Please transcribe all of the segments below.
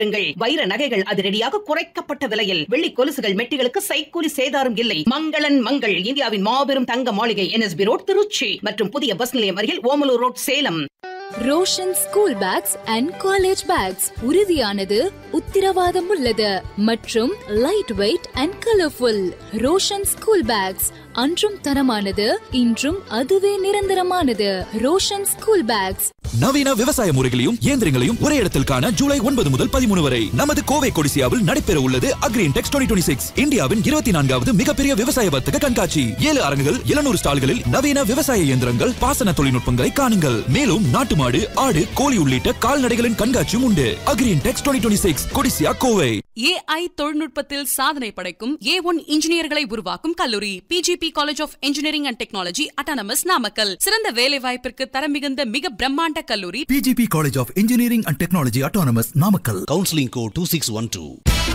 உங்கள் வைர நகைகள் அதிரடியாக குறைக்கப்பட்ட விலையில் வெள்ளி கொலுசுகள் மெட்டிகளுக்கு சைக்கூலி சேதாரம் இல்லை மங்களன் மங்கள் இந்தியாவின் மாபெரும் தங்க மாளிகை என்எஸ்பி ரோட் திருச்சி மற்றும் புதிய பஸ் நிலையம் அருகில் Omalur road Salem Roshan school bags and college bags உறுதியானது உத்திரவாதம் உள்ளது மற்றும் light weight and colourful Roshan school bags அன்றும் தரமானது இன்றும் அதுவே நிரந்தரமானது ரோஷன் ஸ்கூல் பேக்ஸ் நவீன விவசாய முறைகளையும் இயந்திரங்களையும் ஒரே இடத்தில் காண ஜூலை ஒன்பது முதல் பதிமூணு வரை நமது கோவை கொடிசியாவில் நடைபெற உள்ளது அக்ரீன் டெக்ஸ் டுவெண்ட்டி சிக்ஸ் இந்தியாவின் இருபத்தி நான்காவது மிகப்பெரிய விவசாய வர்த்தக கண்காட்சி ஏழு அரங்குகள் எழுநூறு ஸ்டால்களில் நவீன விவசாய இயந்திரங்கள் பாசன தொழில்நுட்பங்களை காணுங்கள் மேலும் நாட்டு மாடு ஆடு கோழி உள்ளிட்ட கால்நடைகளின் கண்காட்சியும் உண்டு Agri Intex twenty six Codissia Kovai AI தொழில்நுட்பத்தில் சாதனை படைக்கும் ஏ ஒன் இன்ஜினியர்களை உருவாக்கும் கல்லூரி PGP college of engineering and technology autonomous Namakkal சிறந்த வேலை வாய்ப்பிற்கு தரம் மிகுந்த மிக பிரம்மாண்ட கல்லூரி PGP College of Engineering and Technology Autonomous Namakkal. Counselling code two six one two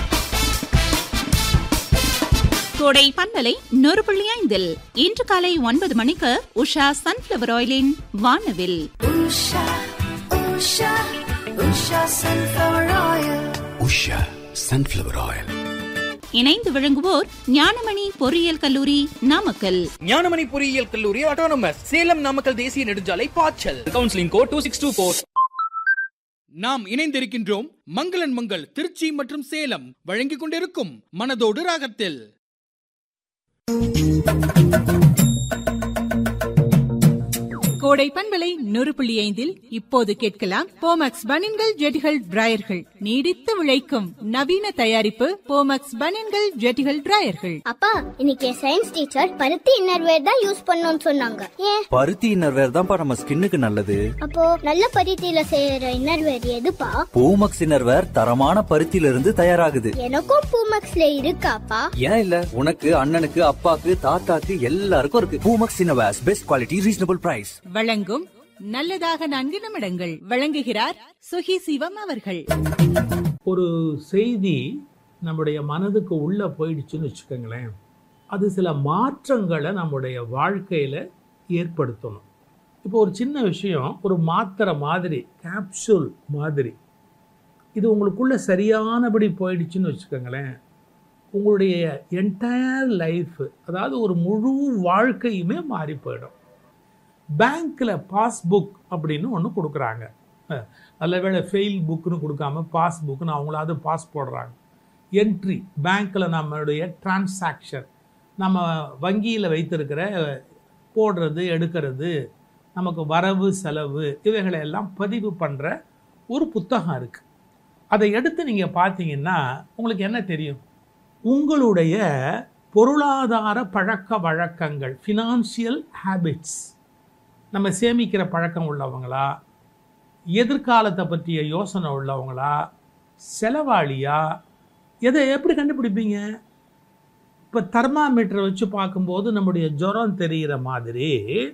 Kodai பண்பலை நூறு புள்ளி ஐந்தில் இன்று காலை ஒன்பது மணிக்கு உஷா சன்ஃபிளவர் ஆயிலின் வானவில் உஷா சன்ஃப்ளவர் ஆயில் இணைந்து விளங்குவோர் ஞானமணி பொறியியல் கல்லூரி நாமக்கல் ஞானமணி பொறியியல் கல்லூரி ஆட்டோனமஸ் சேலம் நாமக்கல் தேசிய நெடுஞ்சாலை பாய்ச்சல் counselling code two six two four நாம் இணைந்திருக்கின்றோம் மங்களன் மங்கள் திருச்சி மற்றும் சேலம் வழங்கிக் கொண்டிருக்கும் மனதோடு ராகத்தில் கோடை பண்பலை நூறு புள்ளி ஐந்தில் இப்போது கேட்கலாம் போமக்ஸ் பனின்கள் ஜெட்டிகள் டிராயர்கள் நீடித்து உழைக்கும் நவீன தயாரிப்பு போமக்ஸ் பனின்கள் ஜெட்டிகள் டிராயர்கள் அப்பா இன்னைக்கு சயின்ஸ் டீச்சர் பருத்தி இன்னர்வேர் தான் யூஸ் பண்ணணும்னு சொன்னாங்க ஏன் பருத்தி இன்னர்வேர் தான்ப்பா நம்ம ஸ்கின்னுக்கு நல்லது அப்போ நல்ல பருத்தியில செய்யற இன்னர்வேர் எதுப்பா பூமக்ஸ் இன்னர்வேர் தரமான பருத்தியில இருந்து தயாராகுது எனக்கும் பூமக்ஸ்ல இருக்காப்பா ஏன் இல்ல உனக்கு அண்ணனுக்கு அப்பாக்கு தாத்தாக்கு எல்லாருக்கும் இருக்கு Poomex innerwears best quality reasonable price வழங்கும் நல்லதாக நான்கு நிமிடங்கள் வழங்குகிறார் சுகி சிவம் அவர்கள் ஒரு செய்தி நம்முடைய மனதுக்கு உள்ளே போயிடுச்சுன்னு வச்சுக்கோங்களேன் அது சில மாற்றங்களை நம்முடைய வாழ்க்கையில் ஏற்படுத்தணும் இப்போ ஒரு சின்ன விஷயம் ஒரு மாத்திரை மாதிரி கேப்சூல் மாதிரி இது உங்களுக்குள்ள சரியானபடி போயிடுச்சுன்னு வச்சுக்கோங்களேன் உங்களுடைய என்டையர் லைஃப் அதாவது ஒரு முழு வாழ்க்கையுமே மாறி போயிடும் பேங்க்கில் பாஸ்புக் அப்படின்னு ஒன்று கொடுக்குறாங்க அஹ், நல்ல வேளை ஃபெயில் புக்குன்னு கொடுக்காம பாஸ்புக்குன்னு அவங்களாவது பாஸ் போடுறாங்க என்ட்ரி பேங்க்கில் நம்மளுடைய டிரான்சாக்ஷன் நம்ம வங்கியில் வைத்திருக்கிற போடுறது எடுக்கிறது நமக்கு வரவு செலவு இவைகளை எல்லாம் பதிவு பண்ணுற ஒரு புத்தகம் இருக்குது அதை எடுத்து நீங்கள் பார்த்தீங்கன்னா உங்களுக்கு என்ன தெரியும் உங்களுடைய பொருளாதார பழக்க வழக்கங்கள் ஃபினான்ஷியல் ஹேபிட்ஸ் நம்ம சேமிக்கிற பழக்கம் உள்ளவங்களா எதிர்காலத்தை பற்றிய யோசனை உள்ளவங்களா செலவாளியா எதை எப்படி கண்டுபிடிப்பீங்க இப்போ தெர்மாமீட்டரை வச்சு பார்க்கும்போது நம்முடைய ஜுரம் தெரிகிற மாதிரி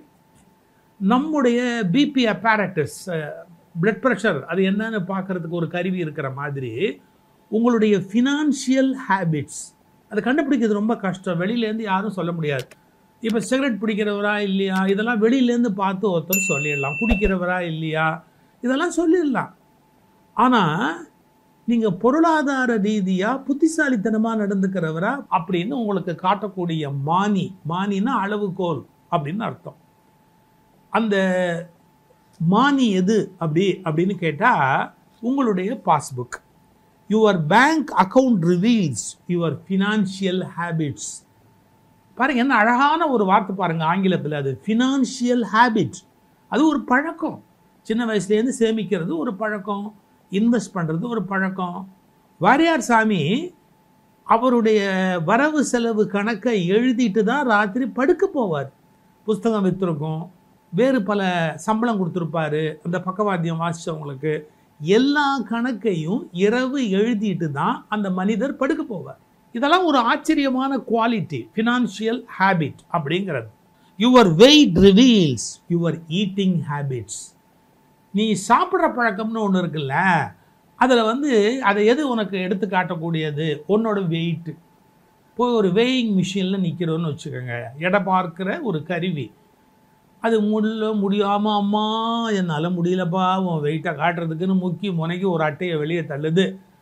நம்முடைய பிபி அப்பாரட்டஸ் பிளட் ப்ரெஷர் அது என்னன்னு பார்க்கறதுக்கு ஒரு கருவி இருக்கிற மாதிரி உங்களுடைய ஃபினான்ஷியல் ஹேபிட்ஸ் அதை கண்டுபிடிக்கிறது ரொம்ப கஷ்டம் வெளியிலேருந்து யாரும் சொல்ல முடியாது இப்போ சிகரெட் பிடிக்கிறவரா இல்லையா இதெல்லாம் வெளியிலேருந்து பார்த்து ஒருத்தர் சொல்லிடலாம் குடிக்கிறவரா இல்லையா இதெல்லாம் சொல்லிடலாம் ஆனால் நீங்கள் பொருளாதார ரீதியாக புத்திசாலித்தனமாக நடந்துக்கிறவரா அப்படின்னு உங்களுக்கு காட்டக்கூடிய மானி மானினா அளவுகோல் அப்படின்னு அர்த்தம் அந்த மானி எது அப்படி அப்படின்னு கேட்டால் உங்களுடைய passbook your bank account reveals your financial habits பாருங்க என்ன அழகான ஒரு வார்த்தை பாருங்க ஆங்கிலத்தில் அது ஃபினான்ஷியல் ஹேபிட் அது ஒரு பழக்கம் சின்ன வயசுலேருந்து சேமிக்கிறது ஒரு பழக்கம் இன்வெஸ்ட் பண்ணுறது ஒரு பழக்கம் வாரியார் சாமி அவருடைய வரவு செலவு கணக்கை எழுதிட்டு தான் ராத்திரி படுக்க போவார் புஸ்தகம் விற்றுருக்கும் வேறு பல சம்பளம் கொடுத்துருப்பாரு அந்த பக்கவாத்தியம் வாசித்தவங்களுக்கு எல்லா கணக்கையும் இரவு எழுதிட்டு தான் அந்த மனிதர் படுக்க போவார் இதெல்லாம் ஒரு ஆச்சரியமான குவாலிட்டி ஃபினான்ஷியல் ஹேபிட் அப்படிங்கிறது your weight reveals your eating habits நீ சாப்பிட்ற பழக்கம்னு ஒன்று இருக்குல்ல அதில் வந்து அதை எது உனக்கு எடுத்து காட்டக்கூடியது உன்னோட வெயிட்டு போய் ஒரு வெயிங் மிஷினில் நிற்கிறோன்னு வச்சுக்கோங்க எடை பார்க்குற ஒரு கருவி அது முடியல முடியாமல் அம்மா என்னால் முடியலப்பா உன் வெயிட்டை காட்டுறதுக்குன்னு முக்கி முனைக்கு ஒரு அட்டையை வெளியே தள்ளுது